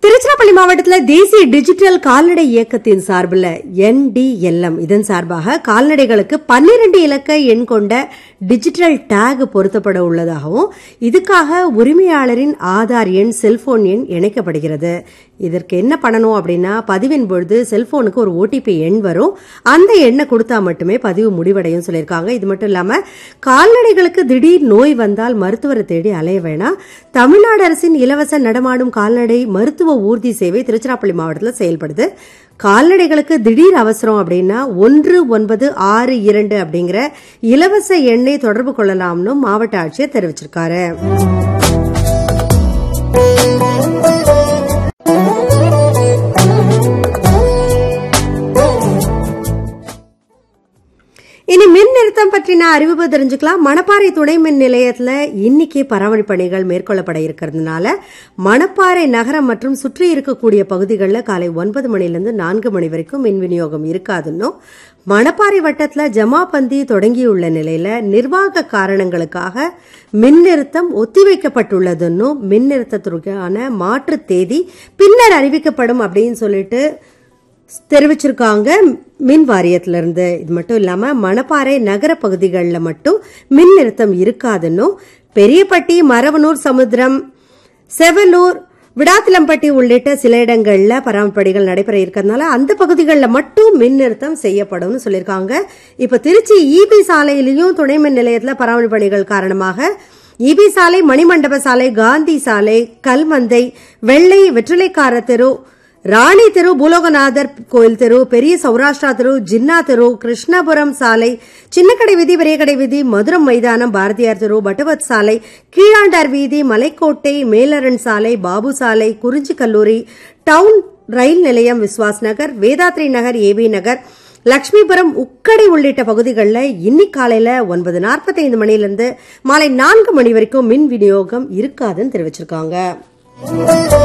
திருச்சிராப்பள்ளி மாவட்டத்தில் தேசிய டிஜிட்டல் கால்நடை இயக்கத்தின் சார்பில் என்டிஎல்எம் இதன் சார்பாக கால்நடைகளுக்கு பன்னிரண்டு இலக்க எண் கொண்ட டிஜிட்டல் டேக் பொருத்தப்பட உள்ளதாகவும் இதுக்காக உரிமையாளரின் ஆதார் எண் செல்போன் எண் இணைக்கப்படுகிறது இதற்கு என்ன பண்ணணும் அப்படின்னா பதிவின் பொழுது செல்போனுக்கு ஒரு ஓடிபி எண் வரும் அந்த எண்ணை கொடுத்தா மட்டுமே பதிவு முடிவடையும் சொல்லியிருக்காங்க இது மட்டும் இல்லாம கால்நடைகளுக்கு திடீர் நோய் வந்தால் மருத்துவரை தேடி அலைய வேணாம் தமிழ்நாடு அரசின் இலவச நடமாடும் கால்நடை மருத்துவ ஊர்தி சேவை திருச்சிராப்பள்ளி மாவட்டத்தில் செயல்படுது கால்நடைகளுக்கு திடீர் அவசரம் அப்படின்னா ஒன்று ஒன்பது ஆறு இரண்டு அப்படிங்கிற இலவச எண்ணை தொடர்பு கொள்ளலாம்னு மாவட்ட ஆட்சியர் தெரிவிச்சிருக்காரு இனி மின் நிறுத்தம் பற்றின அறிவிப்பு தெரிஞ்சுக்கலாம் மணப்பாறை துணை மின் நிலையத்துல இன்னைக்கு பராமரிப்பு பணிகள் மேற்கொள்ளப்பட இருக்கிறதுனால மணப்பாறை நகரம் மற்றும் சுற்றி இருக்கக்கூடிய பகுதிகளில் காலை ஒன்பது மணிலிருந்து நான்கு மணி வரைக்கும் மின் விநியோகம் இருக்காதுன்னும் மணப்பாறை வட்டத்துல ஜமாபந்தி தொடங்கியுள்ள நிலையில நிர்வாக காரணங்களுக்காக மின் நிறுத்தம் ஒத்திவைக்கப்பட்டுள்ளதுன்னும் மின் நிறுத்தத்திற்கான மாற்று தேதி பின்னர் அறிவிக்கப்படும் அப்படின்னு சொல்லிட்டு தெரிவிச்சிருக்காங்க மின் வாரியத்திலிருந்து இது மட்டும் இல்லாம மணப்பாறை நகர பகுதிகளில் மட்டும் மின் நிறுத்தம் இருக்காதுன்னும் பெரியப்பட்டி மரவனூர் சமுத்திரம் செவனூர் விடாத்திலம்பட்டி உள்ளிட்ட சில இடங்கள்ல பராமரிப்பு பணிகள் நடைபெற இருக்கிறதுனால அந்த பகுதிகளில் மட்டும் மின் நிறுத்தம் செய்யப்படும்னு சொல்லியிருக்காங்க இப்ப திருச்சி ஈபி சாலையிலையும் துணை மின் நிலையத்தில் பராமரிப்பு பணிகள் காரணமாக ஈபி சாலை மணிமண்டப சாலை காந்தி சாலை கல்மந்தை வெள்ளை வெற்றிலைக்கார தெரு ராணி தெரு பூலோகநாதர் கோயில் தெரு பெரிய சௌராஷ்டிரா தெரு ஜின்னா தெரு கிருஷ்ணபுரம் சாலை சின்னக்கடை வீதி பெரியக்கடை வீதி மதுரம் மைதானம் பாரதியார் தெரு பட்டவத் சாலை கீழாண்டார் வீதி மலைக்கோட்டை மேலரன் சாலை பாபு சாலை குறிஞ்சி கல்லூரி டவுன் ரயில் நிலையம் விஸ்வாஸ் நகர் வேதாத்ரி நகர் ஏபி நகர் லட்சுமிபுரம் உக்கடை உள்ளிட்ட பகுதிகளில் இன்னி காலையில ஒன்பது நாற்பத்தைந்து மணிலிருந்து மாலை நான்கு மணி வரைக்கும் மின் விநியோகம் இருக்காதுன்னு தெரிவிச்சிருக்காங்க